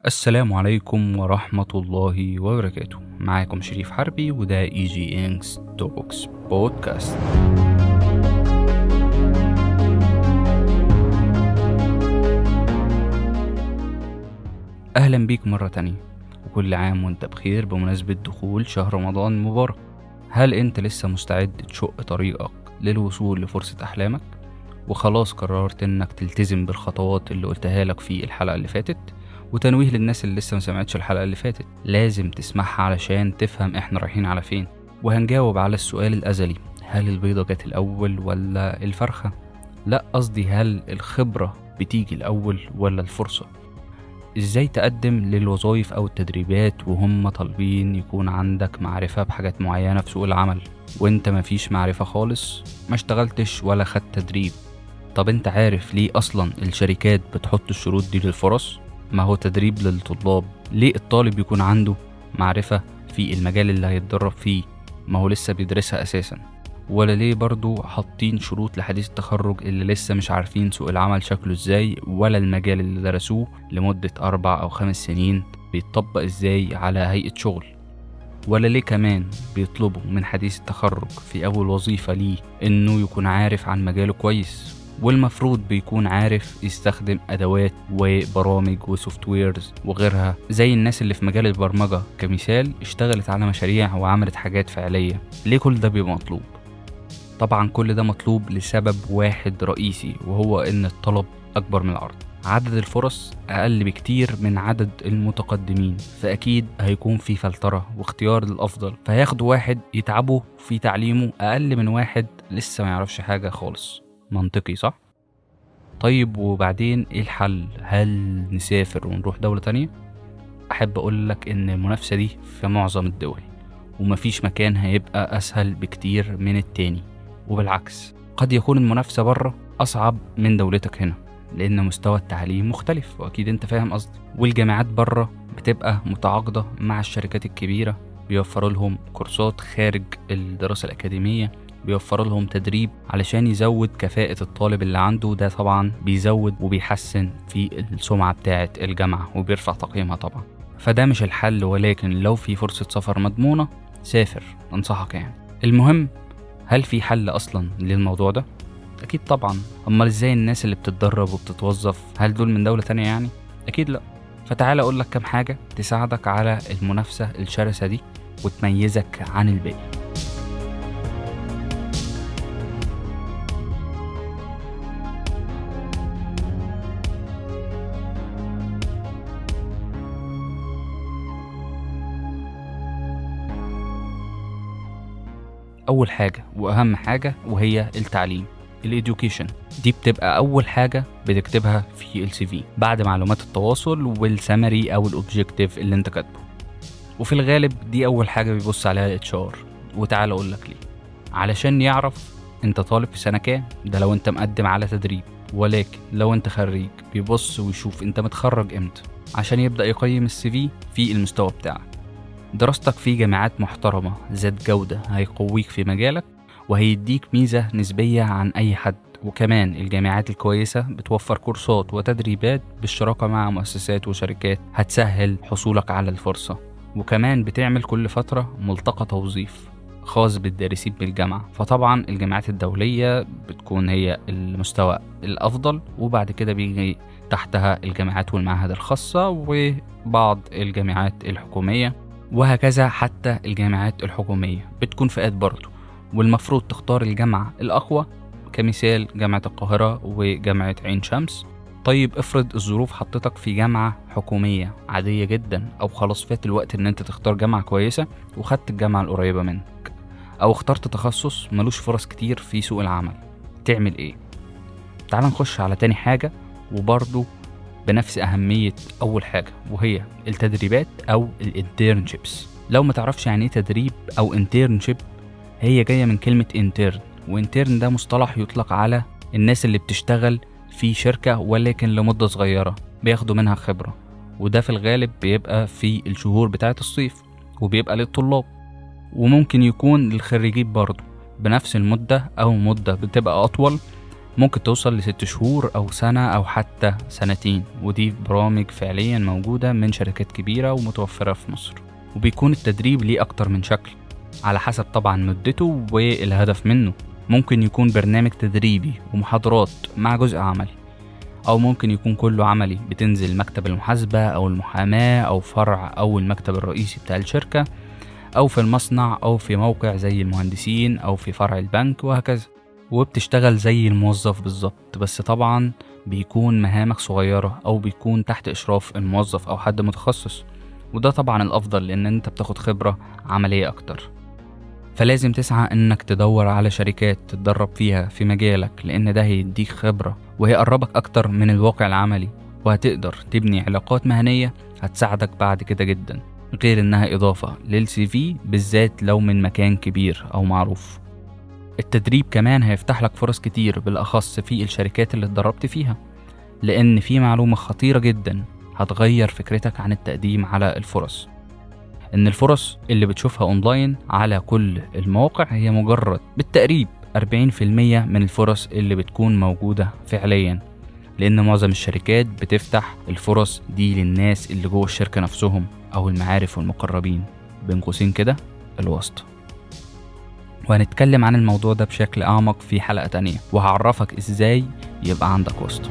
السلام عليكم ورحمة الله وبركاته معاكم شريف حربي وده اي جي انكس توكس بودكاست أهلا بيك مرة تانية وكل عام وانت بخير بمناسبة دخول شهر رمضان المبارك هل انت لسه مستعد تشق طريقك للوصول لفرصة أحلامك؟ وخلاص قررت انك تلتزم بالخطوات اللي قلتها لك في الحلقة اللي فاتت وتنويه للناس اللي لسه ما سمعتش الحلقة اللي فاتت لازم تسمعها علشان تفهم احنا رايحين على فين وهنجاوب على السؤال الأزلي هل البيضة جت الأول ولا الفرخة؟ لا قصدي هل الخبرة بتيجي الأول ولا الفرصة؟ ازاي تقدم للوظائف أو التدريبات وهم طالبين يكون عندك معرفة بحاجات معينة في سوق العمل وانت مفيش معرفة خالص ما اشتغلتش ولا خدت تدريب طب انت عارف ليه اصلا الشركات بتحط الشروط دي للفرص ما هو تدريب للطلاب ليه الطالب يكون عنده معرفة في المجال اللي هيتدرب فيه ما هو لسه بيدرسها اساسا ولا ليه برضو حاطين شروط لحديث التخرج اللي لسه مش عارفين سوق العمل شكله ازاي ولا المجال اللي درسوه لمدة أربع أو خمس سنين بيتطبق ازاي على هيئة شغل ولا ليه كمان بيطلبوا من حديث التخرج في أول وظيفة ليه إنه يكون عارف عن مجاله كويس والمفروض بيكون عارف يستخدم أدوات وبرامج وسوفت ويرز وغيرها زي الناس اللي في مجال البرمجة كمثال اشتغلت على مشاريع وعملت حاجات فعلية ليه كل ده بيبقى مطلوب؟ طبعا كل ده مطلوب لسبب واحد رئيسي وهو إن الطلب أكبر من العرض عدد الفرص أقل بكتير من عدد المتقدمين فأكيد هيكون في فلترة واختيار للأفضل فهياخدوا واحد يتعبوا في تعليمه أقل من واحد لسه ما يعرفش حاجة خالص منطقي صح؟ طيب وبعدين ايه الحل؟ هل نسافر ونروح دولة تانية؟ أحب أقول لك إن المنافسة دي في معظم الدول ومفيش مكان هيبقى أسهل بكتير من التاني وبالعكس قد يكون المنافسة بره أصعب من دولتك هنا لأن مستوى التعليم مختلف وأكيد أنت فاهم قصدي والجامعات بره بتبقى متعاقدة مع الشركات الكبيرة بيوفروا لهم كورسات خارج الدراسة الأكاديمية بيوفر لهم تدريب علشان يزود كفاءة الطالب اللي عنده ده طبعا بيزود وبيحسن في السمعة بتاعة الجامعة وبيرفع تقييمها طبعا فده مش الحل ولكن لو في فرصة سفر مضمونة سافر أنصحك يعني المهم هل في حل أصلا للموضوع ده؟ أكيد طبعا أمال إزاي الناس اللي بتتدرب وبتتوظف هل دول من دولة تانية يعني؟ أكيد لأ فتعال أقول لك كام حاجة تساعدك على المنافسة الشرسة دي وتميزك عن الباقي أول حاجة وأهم حاجة وهي التعليم الإديوكيشن دي بتبقى أول حاجة بتكتبها في السي في بعد معلومات التواصل والسمري أو الأوبجيكتيف اللي أنت كاتبه وفي الغالب دي أول حاجة بيبص عليها الاتش ار وتعال أقول لك ليه علشان يعرف أنت طالب في سنة كام ده لو أنت مقدم على تدريب ولكن لو أنت خريج بيبص ويشوف أنت متخرج إمتى عشان يبدأ يقيم السي في في المستوى بتاعك دراستك في جامعات محترمة ذات جودة هيقويك في مجالك وهيديك ميزة نسبية عن أي حد وكمان الجامعات الكويسة بتوفر كورسات وتدريبات بالشراكة مع مؤسسات وشركات هتسهل حصولك على الفرصة وكمان بتعمل كل فترة ملتقى توظيف خاص بالدارسين بالجامعة فطبعا الجامعات الدولية بتكون هي المستوى الأفضل وبعد كده بيجي تحتها الجامعات والمعاهد الخاصة وبعض الجامعات الحكومية وهكذا حتى الجامعات الحكومية بتكون فئات برضه والمفروض تختار الجامعة الأقوى كمثال جامعة القاهرة وجامعة عين شمس طيب افرض الظروف حطتك في جامعة حكومية عادية جدا أو خلاص فات الوقت إن أنت تختار جامعة كويسة وخدت الجامعة القريبة منك أو اخترت تخصص ملوش فرص كتير في سوق العمل تعمل إيه؟ تعال نخش على تاني حاجة وبرضه بنفس أهمية أول حاجة وهي التدريبات أو الانترنشيبس لو ما تعرفش يعني ايه تدريب أو انترنشيب هي جاية من كلمة انترن وانترن ده مصطلح يطلق على الناس اللي بتشتغل في شركة ولكن لمدة صغيرة بياخدوا منها خبرة وده في الغالب بيبقى في الشهور بتاعة الصيف وبيبقى للطلاب وممكن يكون للخريجين برضه بنفس المدة أو مدة بتبقى أطول ممكن توصل لست شهور أو سنة أو حتى سنتين ودي برامج فعليا موجودة من شركات كبيرة ومتوفرة في مصر وبيكون التدريب ليه أكتر من شكل على حسب طبعا مدته والهدف منه ممكن يكون برنامج تدريبي ومحاضرات مع جزء عملي أو ممكن يكون كله عملي بتنزل مكتب المحاسبة أو المحاماة أو فرع أو المكتب الرئيسي بتاع الشركة أو في المصنع أو في موقع زي المهندسين أو في فرع البنك وهكذا وبتشتغل زي الموظف بالظبط بس طبعا بيكون مهامك صغيرة أو بيكون تحت إشراف الموظف أو حد متخصص وده طبعا الأفضل لأن أنت بتاخد خبرة عملية أكتر فلازم تسعى انك تدور على شركات تتدرب فيها في مجالك لان ده هيديك خبرة وهيقربك اكتر من الواقع العملي وهتقدر تبني علاقات مهنية هتساعدك بعد كده جدا غير انها اضافة للسي في بالذات لو من مكان كبير او معروف التدريب كمان هيفتح لك فرص كتير بالاخص في الشركات اللي اتدربت فيها لان في معلومة خطيرة جدا هتغير فكرتك عن التقديم على الفرص ان الفرص اللي بتشوفها اونلاين على كل المواقع هي مجرد بالتقريب 40% من الفرص اللي بتكون موجودة فعليا لان معظم الشركات بتفتح الفرص دي للناس اللي جوه الشركة نفسهم او المعارف والمقربين بين قوسين كده الواسطة وهنتكلم عن الموضوع ده بشكل اعمق في حلقة تانية وهعرفك ازاي يبقى عندك واسطة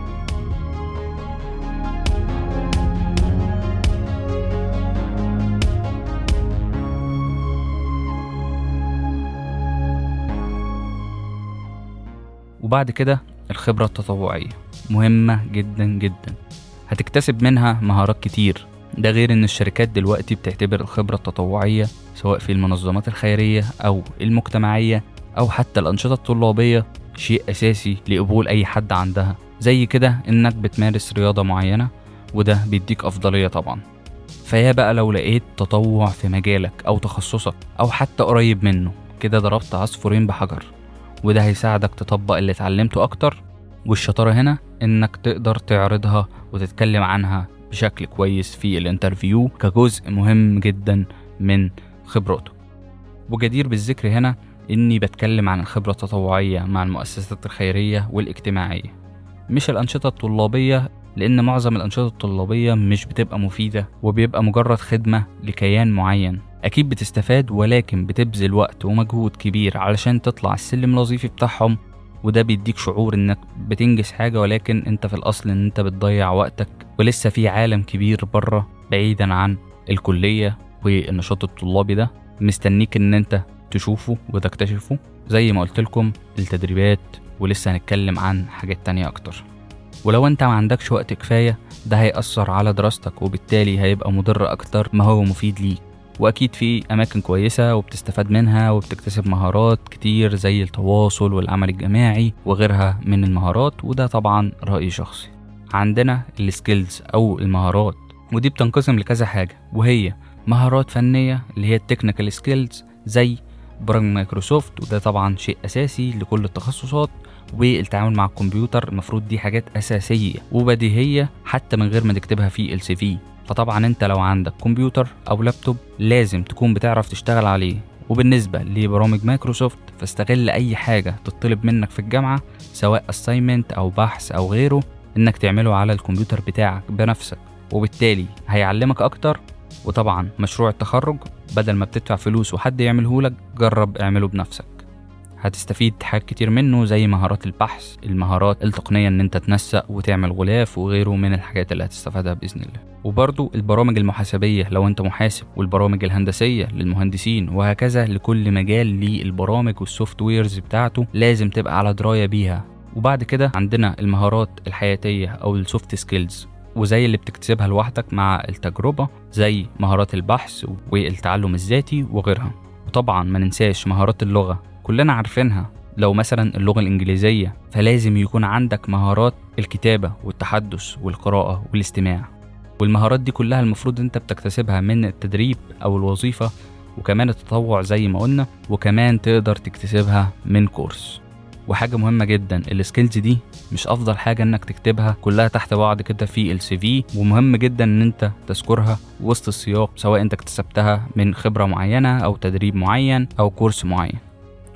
وبعد كده الخبرة التطوعية مهمة جدا جدا هتكتسب منها مهارات كتير ده غير ان الشركات دلوقتي بتعتبر الخبرة التطوعية سواء في المنظمات الخيرية او المجتمعية او حتى الانشطة الطلابية شيء اساسي لقبول اي حد عندها زي كده انك بتمارس رياضة معينة وده بيديك افضلية طبعا فيا بقى لو لقيت تطوع في مجالك او تخصصك او حتى قريب منه كده ضربت عصفورين بحجر وده هيساعدك تطبق اللي اتعلمته أكتر والشطارة هنا إنك تقدر تعرضها وتتكلم عنها بشكل كويس في الانترفيو كجزء مهم جدا من خبراته وجدير بالذكر هنا إني بتكلم عن الخبرة التطوعية مع المؤسسات الخيرية والاجتماعية مش الأنشطة الطلابية لأن معظم الأنشطة الطلابية مش بتبقى مفيدة وبيبقى مجرد خدمة لكيان معين أكيد بتستفاد ولكن بتبذل وقت ومجهود كبير علشان تطلع السلم الوظيفي بتاعهم وده بيديك شعور انك بتنجز حاجة ولكن انت في الاصل ان انت بتضيع وقتك ولسه في عالم كبير بره بعيدا عن الكلية والنشاط الطلابي ده مستنيك ان انت تشوفه وتكتشفه زي ما قلت لكم التدريبات ولسه هنتكلم عن حاجات تانية اكتر ولو انت ما عندكش وقت كفاية ده هيأثر على دراستك وبالتالي هيبقى مضر اكتر ما هو مفيد ليك واكيد في اماكن كويسه وبتستفاد منها وبتكتسب مهارات كتير زي التواصل والعمل الجماعي وغيرها من المهارات وده طبعا راي شخصي عندنا السكيلز او المهارات ودي بتنقسم لكذا حاجه وهي مهارات فنيه اللي هي التكنيكال سكيلز زي برامج مايكروسوفت وده طبعا شيء اساسي لكل التخصصات والتعامل مع الكمبيوتر المفروض دي حاجات اساسيه وبديهيه حتى من غير ما تكتبها في السي في فطبعا انت لو عندك كمبيوتر او لابتوب لازم تكون بتعرف تشتغل عليه وبالنسبة لبرامج مايكروسوفت فاستغل أي حاجة تطلب منك في الجامعة سواء assignment أو بحث أو غيره إنك تعمله على الكمبيوتر بتاعك بنفسك وبالتالي هيعلمك أكتر وطبعا مشروع التخرج بدل ما بتدفع فلوس وحد يعمله لك جرب اعمله بنفسك هتستفيد حاجات كتير منه زي مهارات البحث المهارات التقنية ان انت تنسق وتعمل غلاف وغيره من الحاجات اللي هتستفادها بإذن الله وبرضو البرامج المحاسبية لو انت محاسب والبرامج الهندسية للمهندسين وهكذا لكل مجال للبرامج والسوفت ويرز بتاعته لازم تبقى على دراية بيها وبعد كده عندنا المهارات الحياتية أو السوفت سكيلز وزي اللي بتكتسبها لوحدك مع التجربة زي مهارات البحث والتعلم الذاتي وغيرها وطبعا ما ننساش مهارات اللغة كلنا عارفينها لو مثلا اللغة الإنجليزية فلازم يكون عندك مهارات الكتابة والتحدث والقراءة والاستماع والمهارات دي كلها المفروض انت بتكتسبها من التدريب أو الوظيفة وكمان التطوع زي ما قلنا وكمان تقدر تكتسبها من كورس وحاجة مهمة جدا السكيلز دي مش أفضل حاجة إنك تكتبها كلها تحت بعض كده في السي في ومهم جدا إن أنت تذكرها وسط السياق سواء أنت اكتسبتها من خبرة معينة أو تدريب معين أو كورس معين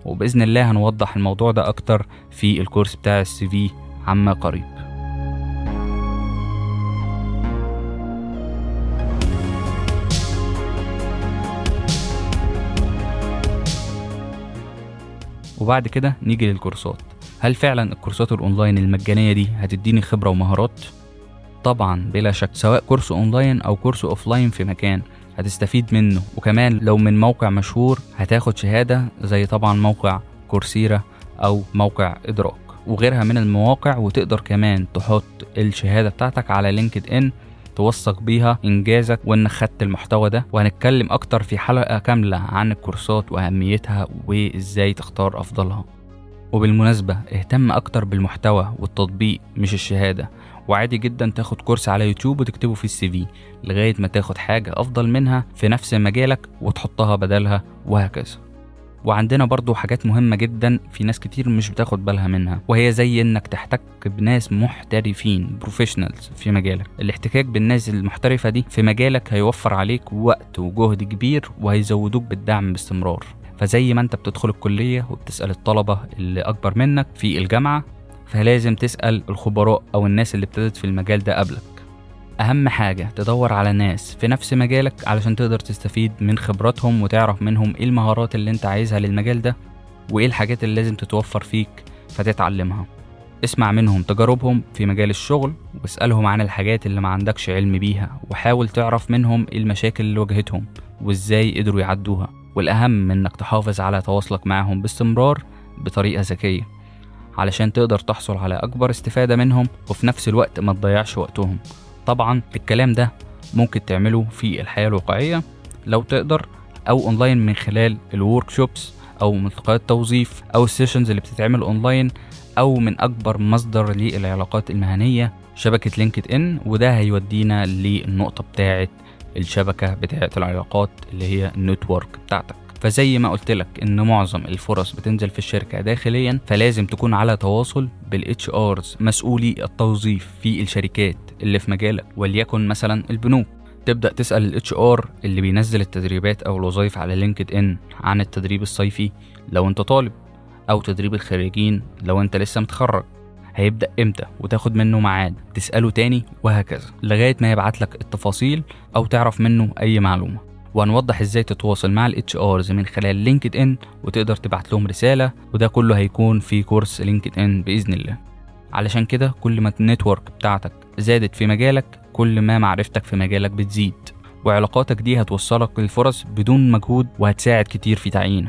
وبإذن الله هنوضح الموضوع ده أكتر في الكورس بتاع السي في عما قريب وبعد كده نيجي للكورسات هل فعلا الكورسات الاونلاين المجانيه دي هتديني خبره ومهارات طبعا بلا شك سواء كورس اونلاين او كورس اوفلاين في مكان هتستفيد منه وكمان لو من موقع مشهور هتاخد شهاده زي طبعا موقع كورسيرا او موقع ادراك وغيرها من المواقع وتقدر كمان تحط الشهاده بتاعتك على لينكد ان توثق بيها انجازك وانك خدت المحتوى ده وهنتكلم اكتر في حلقه كامله عن الكورسات واهميتها وازاي تختار افضلها وبالمناسبة اهتم أكتر بالمحتوى والتطبيق مش الشهادة وعادي جدا تاخد كورس على يوتيوب وتكتبه في السي في لغاية ما تاخد حاجة أفضل منها في نفس مجالك وتحطها بدلها وهكذا وعندنا برضو حاجات مهمة جدا في ناس كتير مش بتاخد بالها منها وهي زي انك تحتك بناس محترفين بروفيشنالز في مجالك الاحتكاك بالناس المحترفة دي في مجالك هيوفر عليك وقت وجهد كبير وهيزودوك بالدعم باستمرار فزي ما انت بتدخل الكلية وبتسأل الطلبة اللي أكبر منك في الجامعة فلازم تسأل الخبراء أو الناس اللي ابتدت في المجال ده قبلك أهم حاجة تدور على ناس في نفس مجالك علشان تقدر تستفيد من خبراتهم وتعرف منهم إيه المهارات اللي أنت عايزها للمجال ده وإيه الحاجات اللي لازم تتوفر فيك فتتعلمها اسمع منهم تجاربهم في مجال الشغل واسألهم عن الحاجات اللي ما عندكش علم بيها وحاول تعرف منهم إيه المشاكل اللي واجهتهم وإزاي قدروا يعدوها والأهم إنك تحافظ على تواصلك معهم باستمرار بطريقة ذكية علشان تقدر تحصل على أكبر استفادة منهم وفي نفس الوقت ما تضيعش وقتهم طبعا الكلام ده ممكن تعمله في الحياة الواقعية لو تقدر أو أونلاين من خلال الورك شوبس أو ملتقيات توظيف أو السيشنز اللي بتتعمل أونلاين أو من أكبر مصدر للعلاقات المهنية شبكة لينكد إن وده هيودينا للنقطة بتاعة الشبكة بتاعة العلاقات اللي هي النتورك بتاعتك فزي ما قلت لك ان معظم الفرص بتنزل في الشركه داخليا فلازم تكون على تواصل بالاتش ارز مسؤولي التوظيف في الشركات اللي في مجالك وليكن مثلا البنوك تبدا تسال الاتش ار اللي بينزل التدريبات او الوظائف على لينكد ان عن التدريب الصيفي لو انت طالب او تدريب الخريجين لو انت لسه متخرج هيبدا امتى وتاخد منه ميعاد تساله تاني وهكذا لغايه ما يبعت لك التفاصيل او تعرف منه اي معلومه وهنوضح ازاي تتواصل مع الاتش ارز من خلال لينكد ان وتقدر تبعت لهم رساله وده كله هيكون في كورس لينكد ان باذن الله علشان كده كل ما النتورك بتاعتك زادت في مجالك كل ما معرفتك في مجالك بتزيد وعلاقاتك دي هتوصلك للفرص بدون مجهود وهتساعد كتير في تعيينك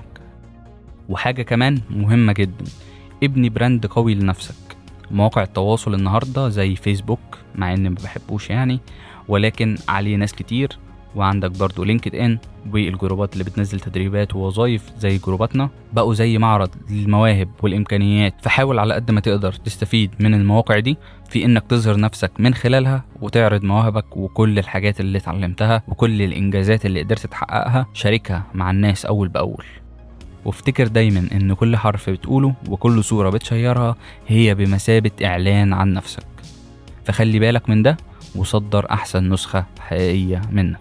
وحاجة كمان مهمة جدا ابني براند قوي لنفسك مواقع التواصل النهاردة زي فيسبوك مع اني ما بحبوش يعني ولكن عليه ناس كتير وعندك برضو لينكد ان والجروبات اللي بتنزل تدريبات ووظائف زي جروباتنا بقوا زي معرض للمواهب والامكانيات فحاول على قد ما تقدر تستفيد من المواقع دي في انك تظهر نفسك من خلالها وتعرض مواهبك وكل الحاجات اللي اتعلمتها وكل الانجازات اللي قدرت تحققها شاركها مع الناس اول باول وافتكر دايما ان كل حرف بتقوله وكل صورة بتشيرها هي بمثابة اعلان عن نفسك فخلي بالك من ده وصدر احسن نسخة حقيقية منك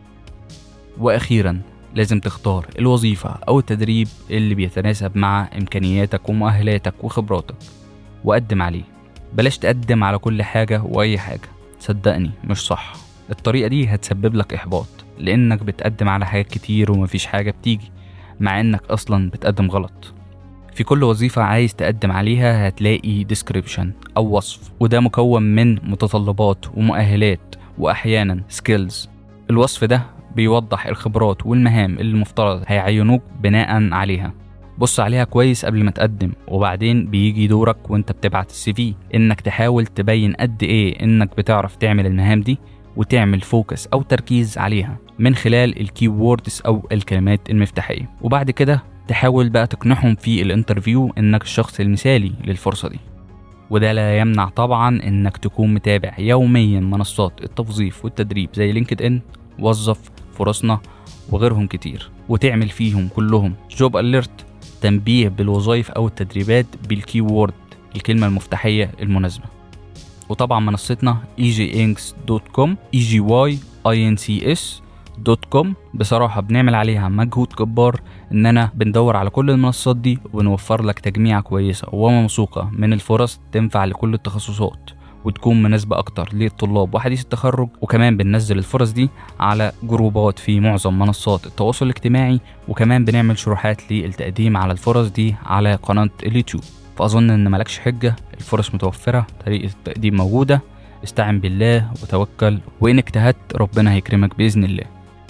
واخيرا لازم تختار الوظيفة او التدريب اللي بيتناسب مع امكانياتك ومؤهلاتك وخبراتك وقدم عليه بلاش تقدم على كل حاجة واي حاجة صدقني مش صح الطريقة دي هتسبب لك احباط لانك بتقدم على حاجات كتير ومفيش حاجة بتيجي مع انك اصلا بتقدم غلط في كل وظيفة عايز تقدم عليها هتلاقي ديسكريبشن أو وصف وده مكون من متطلبات ومؤهلات وأحيانا سكيلز الوصف ده بيوضح الخبرات والمهام اللي المفترض هيعينوك بناء عليها بص عليها كويس قبل ما تقدم وبعدين بيجي دورك وانت بتبعت السي في انك تحاول تبين قد ايه انك بتعرف تعمل المهام دي وتعمل فوكس او تركيز عليها من خلال الكي ووردز او الكلمات المفتاحيه وبعد كده تحاول بقى تقنعهم في الانترفيو انك الشخص المثالي للفرصه دي وده لا يمنع طبعا انك تكون متابع يوميا منصات التوظيف والتدريب زي لينكد ان وظف فرصنا وغيرهم كتير وتعمل فيهم كلهم جوب اليرت تنبيه بالوظائف او التدريبات بالكي وورد الكلمه المفتاحيه المناسبه وطبعا منصتنا egynx.com e g y i n c s دوت كوم بصراحة بنعمل عليها مجهود جبار إننا بندور على كل المنصات دي ونوفر لك تجميعة كويسة وموثوقة من الفرص تنفع لكل التخصصات وتكون مناسبة أكتر للطلاب وحديث التخرج وكمان بننزل الفرص دي على جروبات في معظم منصات التواصل الاجتماعي وكمان بنعمل شروحات للتقديم على الفرص دي على قناة اليوتيوب فأظن إن ملكش حجة الفرص متوفرة طريقة التقديم موجودة استعن بالله وتوكل وإن اجتهدت ربنا هيكرمك بإذن الله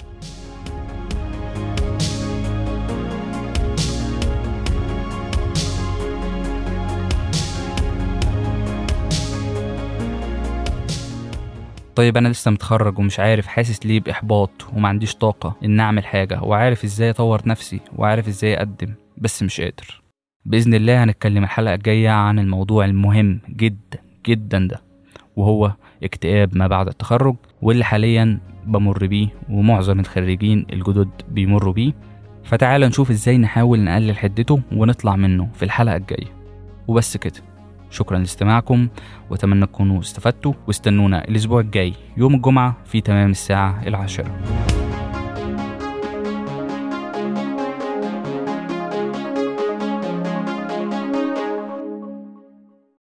طيب انا لسه متخرج ومش عارف حاسس ليه باحباط وما عنديش طاقه ان اعمل حاجه وعارف ازاي اطور نفسي وعارف ازاي اقدم بس مش قادر باذن الله هنتكلم الحلقه الجايه عن الموضوع المهم جدا جدا ده وهو اكتئاب ما بعد التخرج واللي حاليا بمر بيه ومعظم الخريجين الجدد بيمروا بيه فتعال نشوف ازاي نحاول نقلل حدته ونطلع منه في الحلقه الجايه وبس كده شكرا لاستماعكم واتمنى تكونوا استفدتوا واستنونا الاسبوع الجاي يوم الجمعه في تمام الساعه العاشره